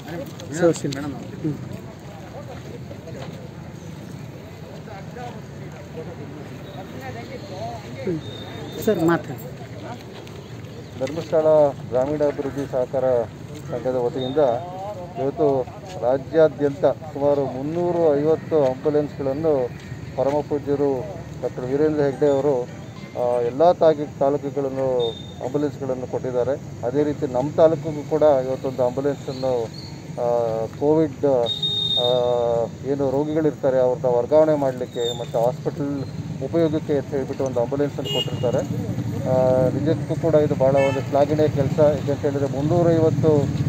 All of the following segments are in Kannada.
ಸೋಷಿಯಲ್ ಹ್ಞೂ ಸರ್ ಮಾತಾಡಿ ಧರ್ಮಸ್ಥಳ ಗ್ರಾಮೀಣಾಭಿವೃದ್ಧಿ ಸಹಕಾರ ಸಂಘದ ವತಿಯಿಂದ ಇವತ್ತು ರಾಜ್ಯಾದ್ಯಂತ ಸುಮಾರು ಮುನ್ನೂರು ಐವತ್ತು ಆಂಬುಲೆನ್ಸ್ಗಳನ್ನು ಪರಮ ಪೂಜ್ಯರು ಡಾಕ್ಟರ್ ವೀರೇಂದ್ರ ಹೆಗ್ಡೆ ಅವರು ಎಲ್ಲ ತಾಗಿ ತಾಲೂಕುಗಳನ್ನು ಆಂಬುಲೆನ್ಸ್ಗಳನ್ನು ಕೊಟ್ಟಿದ್ದಾರೆ ಅದೇ ರೀತಿ ನಮ್ಮ ತಾಲೂಕಿಗೂ ಕೂಡ ಇವತ್ತೊಂದು ಆಂಬುಲೆನ್ಸನ್ನು ಆ, ಕೋವಿಡ್ ಆ, ಏನು ರೋಗಿಗಳಿರ್ತಾರೆ ಅವ್ರನ್ನ ವರ್ಗಾವಣೆ ಮಾಡಲಿಕ್ಕೆ ಮತ್ತು ಹಾಸ್ಪಿಟಲ್ ಉಪಯೋಗಕ್ಕೆ ಅಂತ ಹೇಳ್ಬಿಟ್ಟು ಒಂದು ಆಂಬುಲೆನ್ಸನ್ನು ಕೊಟ್ಟಿರ್ತಾರೆ ಆ, ನಿಜಕ್ಕೂ ಕೂಡ ಇದು ಭಾಳ ಒಂದು ಶ್ಲಾಘನೀಯ ಕೆಲಸ ಯಾಕಂತ ಹೇಳಿದರೆ ಮುನ್ನೂರೈವತ್ತು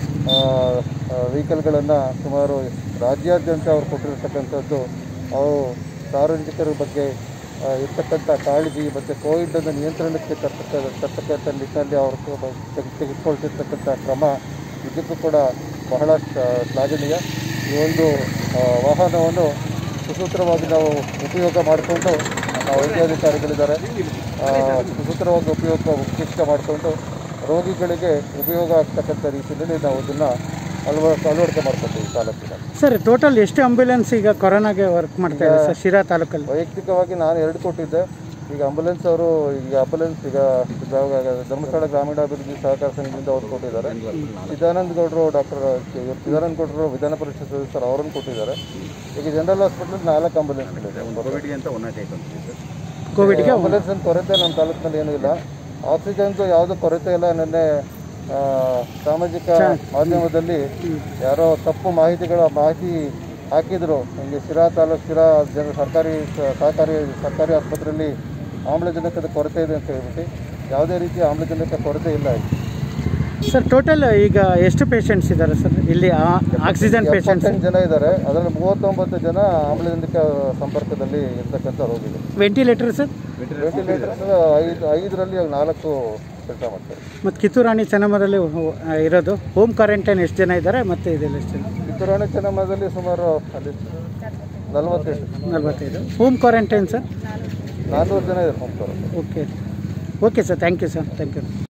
ವೆಹಿಕಲ್ಗಳನ್ನು ಸುಮಾರು ರಾಜ್ಯಾದ್ಯಂತ ಅವ್ರು ಕೊಟ್ಟಿರ್ತಕ್ಕಂಥದ್ದು ಅವು ಸಾರ್ವಜನಿಕರ ಬಗ್ಗೆ ಆ, ಇರ್ತಕ್ಕಂಥ ಕಾಳಜಿ ಮತ್ತು ಕೋವಿಡನ್ನು ನಿಯಂತ್ರಣಕ್ಕೆ ತರ್ತಕ್ಕ ತರ್ತಕ್ಕಂಥ ನಿಟ್ಟಿನಲ್ಲಿ ಅವರು ತೆಗೆ- ತೆಗೆದುಕೊಳ್ತಿರ್ತಕ್ಕಂಥ ಕ್ರಮ ಇದಕ್ಕೂ ಕೂಡ ಬಹಳ ಶ್ಲ- ಶ್ಲಾಘನೀಯ ಈ ಒಂದು ಆ, ವಾಹನವನ್ನು ಸುಸೂತ್ರವಾಗಿ ನಾವು ಉಪಯೋಗ ಮಾಡಿಕೊಂಡು ನಾವು ವೈದ್ಯಾಧಿಕಾರಿಗಳಿದ್ದಾರೆ ಆ, ಸುಸೂತ್ರವಾಗಿ ಉಪಯೋಗ ಉಪಯುಕ್ತ ಮಾಡಿಕೊಂಡು ರೋಗಿಗಳಿಗೆ ಉಪಯೋಗ ಆಗ್ತಕ್ಕಂಥ ರೀತಿಯಲ್ಲಿ ನಾವು ಅದನ್ನು ಅಳವ ಅಳವಡಿಕೆ ಮಾಡ್ಕೊತೀವಿ ತಾಲೂಕಿನ ಸರ್ ಟೋಟಲ್ ಎಷ್ಟು ಆಂಬ್ಯುಲೆನ್ಸ್ ಈಗ ಕೊರೋನಾಗೆ ವರ್ಕ್ ಮಾಡ್ತಾ ಇದೆ ಸರ್ ಶಿರಾ ತಾಲೂಕಲ್ಲಿ ವೈಯಕ್ತಿಕವಾಗಿ ನಾನು ಎರಡು ಕೊಟ್ಟಿದ್ದೆ ಈಗ ಆಂಬುಲೆನ್ಸ್ ಅವರು ಈಗ ಆಂಬುಲೆನ್ಸ್ ಈಗ ಗ್ರಾ- ಧರ್ಮಸ್ಥಳ ಗ್ರಾಮೀಣಾಭಿವೃದ್ಧಿ ಸಹಕಾರ ಸಂಘದಿಂದ ಅವ್ರು ಕೊಟ್ಟಿದ್ದಾರೆ ಚಿದಾನಂದ ಗೌಡರು ಡಾಕ್ಟರ್ ಚಿದಾನಂದ ಗೌಡರು ವಿಧಾನ ಪರಿಷತ್ ಸದಸ್ಯರು ಅವರನ್ನು ಕೊಟ್ಟಿದ್ದಾರೆ ಈಗ ಜನರಲ್ ಹಾಸ್ಪಿಟಲ್ ನಾಲ್ಕು ಆಂಬುಲೆನ್ಸ್ಗಳಿದೆ ಕೋವಿಡ್ಗೆ ಅಂತ ಒಂದೇ ಟೈಪ್ ಅಂತ ಕೋವಿಡ್ಗೆ ಆಂಬುಲೆನ್ಸ್ ಅಂತ ಕೊರತೆ ನಮ್ಮ ತಾಲೂಕಿನಲ್ಲಿ ಏನೂ ಇಲ್ಲ ಆಕ್ಸಿಜನ್ದು ಯಾವುದೂ ಕೊರತೆ ಇಲ್ಲ ನಿನ್ನೆ ಆ, ಸಾಮಾಜಿಕ ಮಾಧ್ಯಮದಲ್ಲಿ ಯಾರೋ ತಪ್ಪು ಮಾಹಿತಿಗಳ ಮಾಹಿತಿ ಹಾಕಿದ್ರು ಹಿಂಗೆ ಶಿರಾ ತಾಲೂಕು ಶಿರಾ ಜನ ಸರ್ಕಾರಿ ಸ- ಸಹಕಾರಿ ಸರ್ಕಾರಿ ಆಸ್ಪತ್ರೆಯಲ್ಲಿ ಆಮ್ಲಜನಕದ ಕೊರತೆ ಇದೆ ಅಂತ ಹೇಳ್ಬಿಟ್ಟು ಯಾವುದೇ ರೀತಿಯ ಆಮ್ಲಜನಕ ಕೊರತೆ ಇಲ್ಲ ಇಲ್ಲಿ. ಸರ್ ಟೋಟಲ್ ಈಗ ಎಷ್ಟು ಪೇಷಂಟ್ಸ್ ಇದ್ದಾರೆ ಸರ್ ಇಲ್ಲಿ ಆಕ್ಸಿಜನ್ ಪೇಷಂಟ್ಸ್ ಎಪ್ಪತ್ತೆಂಟು ಜನ ಇದ್ದಾರೆ ಅದರಲ್ಲಿ ಮೂವತ್ತೊಂಬತ್ತು ಜನ ಆಮ್ಲಜನಕ ಸಂಪರ್ಕದಲ್ಲಿ ಇರ್ತಕ್ಕಂಥ ರೋಗಿಗಳು ವೆಂಟಿಲೇಟರ್ ಸರ್ ವೆಂಟಿಲೇಟರ್ ಐದು ಐದರಲ್ಲಿ ನಾಲ್ಕು ಕೆಲಸ ಮಾಡ್ತಾರೆ ಮತ್ತು ಕಿತ್ತೂರಾಣಿ ಚೆನ್ನಮ್ಮದಲ್ಲಿ ಹೋ- ಇರೋದು ಹೋಮ್ ಕ್ವಾರಂಟೈನ್ ಎಷ್ಟು ಜನ ಇದ್ದಾರೆ ಮತ್ತು ಇದೆಲ್ಲ ಎಷ್ಟು ಜನ ಕಿತ್ತೂರಾಣಿ ಚೆನ್ನಮ್ಮದಲ್ಲಿ ಸುಮಾರು ಅಲ್ಲಿ ನಲವತ್ತೆಂಟು ನಲ್ವತ್ತೈದು ಹೋಮ್ ಕ್ವಾರಂಟೈನ್ ಸರ್ ನಾನ್ನೂರು ಜನ ಇದ್ದಾರೆ ಹೋಗ್ತಾರೆ okay okay sir thank you sir thank you